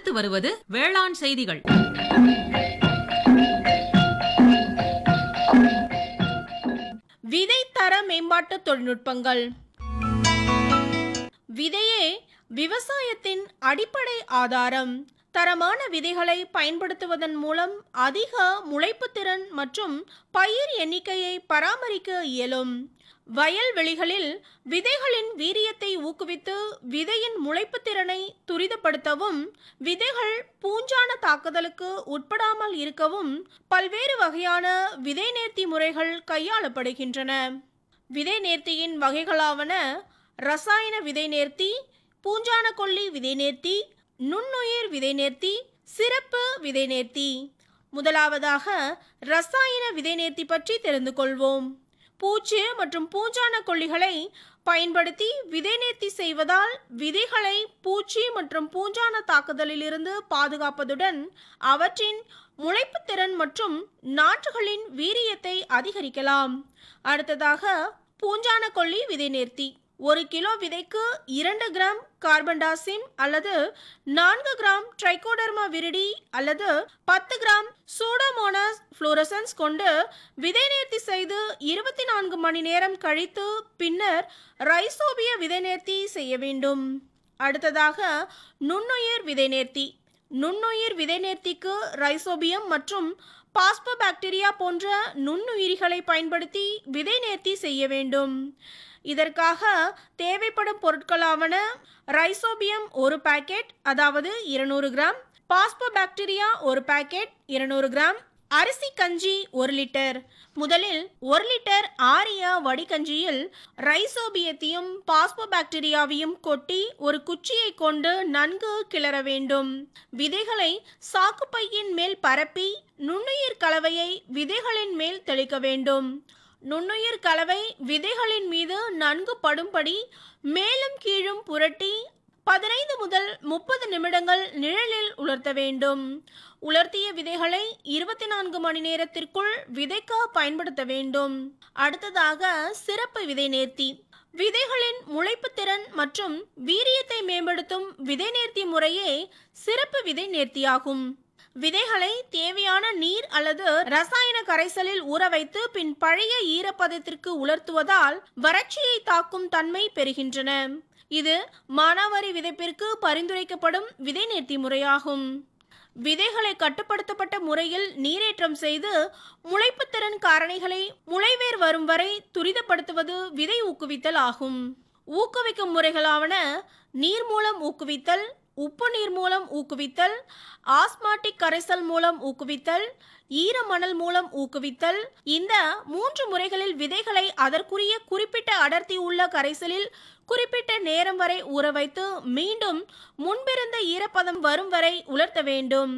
அடுத்து வருவது வேளாண் செய்திகள் விதை தர மேம்பாட்டு தொழில்நுட்பங்கள் விதையே விவசாயத்தின் அடிப்படை ஆதாரம் தரமான விதைகளை பயன்படுத்துவதன் மூலம் அதிக முளைப்பு திறன் மற்றும் பயிர் எண்ணிக்கையை பராமரிக்க இயலும் வயல்வெளிகளில் விதைகளின் வீரியத்தை ஊக்குவித்து விதையின் முளைப்பு திறனை துரிதப்படுத்தவும் விதைகள் பூஞ்சான தாக்குதலுக்கு உட்படாமல் இருக்கவும் பல்வேறு வகையான விதை நேர்த்தி முறைகள் கையாளப்படுகின்றன விதை நேர்த்தியின் வகைகளாவன ரசாயன விதை நேர்த்தி பூஞ்சான கொல்லி விதை நேர்த்தி நுண்ணுயிர் விதை நேர்த்தி சிறப்பு விதை நேர்த்தி முதலாவதாக ரசாயன விதை நேர்த்தி பற்றி தெரிந்து கொள்வோம் பூச்சி மற்றும் பூஞ்சான கொல்லிகளை பயன்படுத்தி விதை நேர்த்தி செய்வதால் விதைகளை பூச்சி மற்றும் பூஞ்சான தாக்குதலிலிருந்து பாதுகாப்பதுடன் அவற்றின் முளைப்புத் திறன் மற்றும் நாற்றுகளின் வீரியத்தை அதிகரிக்கலாம் அடுத்ததாக பூஞ்சான கொல்லி விதை நேர்த்தி ஒரு கிலோ விதைக்கு இரண்டு கிராம் கார்பன்டாசிம் அல்லது நான்கு கிராம் ட்ரைகோடர்மா விரிடி அல்லது பத்து கிராம் சூடோமோனாஸ் ஃப்ளோரசன்ஸ் கொண்டு விதை நேர்த்தி செய்து இருபத்தி நான்கு மணி நேரம் கழித்து பின்னர் ரைசோபிய விதை நேர்த்தி செய்ய வேண்டும் அடுத்ததாக நுண்ணுயிர் விதை நேர்த்தி நுண்ணுயிர் விதை நேர்த்திக்கு ரைசோபியம் மற்றும் பாஸ்போபாக்டீரியா போன்ற நுண்ணுயிரிகளை பயன்படுத்தி விதை நேர்த்தி செய்ய வேண்டும் இதற்காக தேவைப்படும் பொருட்களாவன ரைசோபியம் ஒரு பாக்கெட் அதாவது இருநூறு கிராம் பாஸ்போபாக்டீரியா ஒரு பாக்கெட் இருநூறு கிராம் அரிசி கஞ்சி ஒரு லிட்டர் முதலில் ஒரு லிட்டர் ஆரிய வடிகஞ்சியில் ரைசோபியத்தையும் பாஸ்போபாக்டீரியாவையும் கொட்டி ஒரு குச்சியை கொண்டு நன்கு கிளற வேண்டும் விதைகளை சாக்குப்பையின் மேல் பரப்பி நுண்ணுயிர் கலவையை விதைகளின் மேல் தெளிக்க வேண்டும் நுண்ணுயிர் கலவை விதைகளின் மீது நன்கு படும்படி மேலும் கீழும் புரட்டி பதினைந்து முதல் முப்பது நிமிடங்கள் நிழலில் உலர்த்த வேண்டும் உலர்த்திய விதைகளை இருபத்தி நான்கு மணி நேரத்திற்குள் விதைக்க பயன்படுத்த வேண்டும் அடுத்ததாக சிறப்பு விதை நேர்த்தி விதைகளின் முளைப்பு திறன் மற்றும் வீரியத்தை மேம்படுத்தும் விதை நேர்த்தி முறையே சிறப்பு விதை நேர்த்தியாகும் விதைகளை தேவையான நீர் அல்லது ரசாயன கரைசலில் ஊற வைத்து பின் பழைய ஈரப்பதத்திற்கு உலர்த்துவதால் வறட்சியை தாக்கும் தன்மை பெறுகின்றன இது மானாவாரி விதைப்பிற்கு பரிந்துரைக்கப்படும் விதை நேர்த்தி முறையாகும் விதைகளை கட்டுப்படுத்தப்பட்ட முறையில் நீரேற்றம் செய்து முளைப்புத்திறன் காரணிகளை முளைவேர் வரும் வரை துரிதப்படுத்துவது விதை ஊக்குவித்தல் ஆகும் ஊக்குவிக்கும் முறைகளாவன நீர் மூலம் ஊக்குவித்தல் உப்பு நீர் மூலம் ஊக்குவித்தல் ஆஸ்மாட்டிக் கரைசல் மூலம் ஊக்குவித்தல் ஈரமணல் மூலம் ஊக்குவித்தல் இந்த மூன்று முறைகளில் விதைகளை அதற்குரிய குறிப்பிட்ட அடர்த்தி உள்ள கரைசலில் குறிப்பிட்ட நேரம் வரை ஊற வைத்து மீண்டும் முன்பிருந்த ஈரப்பதம் வரும் வரை உலர்த்த வேண்டும்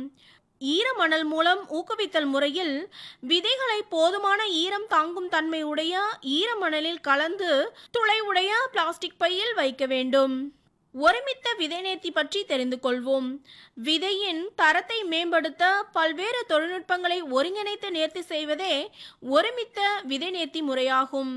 ஈரமணல் மூலம் ஊக்குவித்தல் முறையில் விதைகளை போதுமான ஈரம் தாங்கும் தன்மை உடைய ஈரமணலில் கலந்து துளை உடைய பிளாஸ்டிக் பையில் வைக்க வேண்டும் ஒருமித்த விதை நேர்த்தி பற்றி தெரிந்து கொள்வோம் விதையின் தரத்தை மேம்படுத்த பல்வேறு தொழில்நுட்பங்களை ஒருங்கிணைத்து நேர்த்தி செய்வதே ஒருமித்த விதை நேர்த்தி முறையாகும்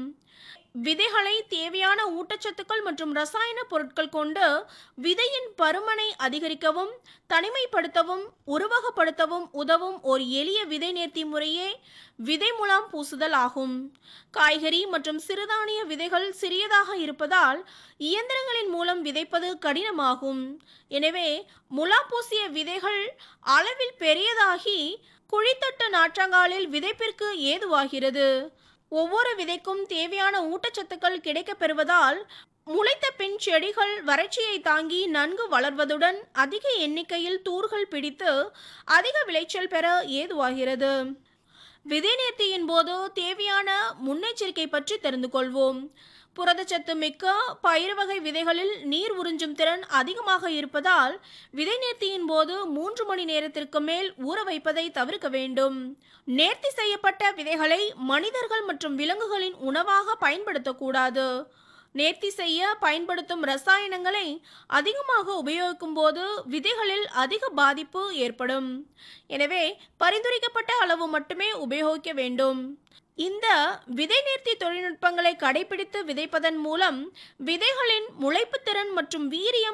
விதைகளை தேவையான ஊட்டச்சத்துக்கள் மற்றும் ரசாயன பொருட்கள் கொண்டு விதையின் பருமனை அதிகரிக்கவும் தனிமைப்படுத்தவும் உருவகப்படுத்தவும் உதவும் ஒரு எளிய விதை நேர்த்தி முறையே விதை முலாம் பூசுதல் ஆகும் காய்கறி மற்றும் சிறுதானிய விதைகள் சிறியதாக இருப்பதால் இயந்திரங்களின் மூலம் விதைப்பது கடினமாகும் எனவே முலாம் பூசிய விதைகள் அளவில் பெரியதாகி குழித்தட்டு நாற்றங்காலில் விதைப்பிற்கு ஏதுவாகிறது ஒவ்வொரு விதைக்கும் தேவையான ஊட்டச்சத்துக்கள் கிடைக்கப் பெறுவதால் முளைத்த பின் செடிகள் வறட்சியை தாங்கி நன்கு வளர்வதுடன் அதிக எண்ணிக்கையில் தூர்கள் பிடித்து அதிக விளைச்சல் பெற ஏதுவாகிறது விதை நேர்த்தியின் போது தேவையான முன்னெச்சரிக்கை பற்றி தெரிந்து கொள்வோம் புரதச்சத்து மிக்க பயிர் வகை விதைகளில் நீர் உறிஞ்சும் திறன் அதிகமாக இருப்பதால் விதை நேர்த்தியின் போது மூன்று மணி நேரத்திற்கு மேல் ஊற வைப்பதை தவிர்க்க வேண்டும் நேர்த்தி செய்யப்பட்ட விதைகளை மனிதர்கள் மற்றும் விலங்குகளின் உணவாக பயன்படுத்தக்கூடாது நேர்த்தி செய்ய பயன்படுத்தும் ரசாயனங்களை அதிகமாக உபயோகிக்கும் போது விதைகளில் அதிக பாதிப்பு ஏற்படும் எனவே பரிந்துரைக்கப்பட்ட அளவு மட்டுமே உபயோகிக்க வேண்டும் இந்த விதை நேர்த்தி தொழில்நுட்பங்களை கடைபிடித்து விதைப்பதன் மூலம் விதைகளின் முளைப்புத்திறன் மற்றும் வீரியம்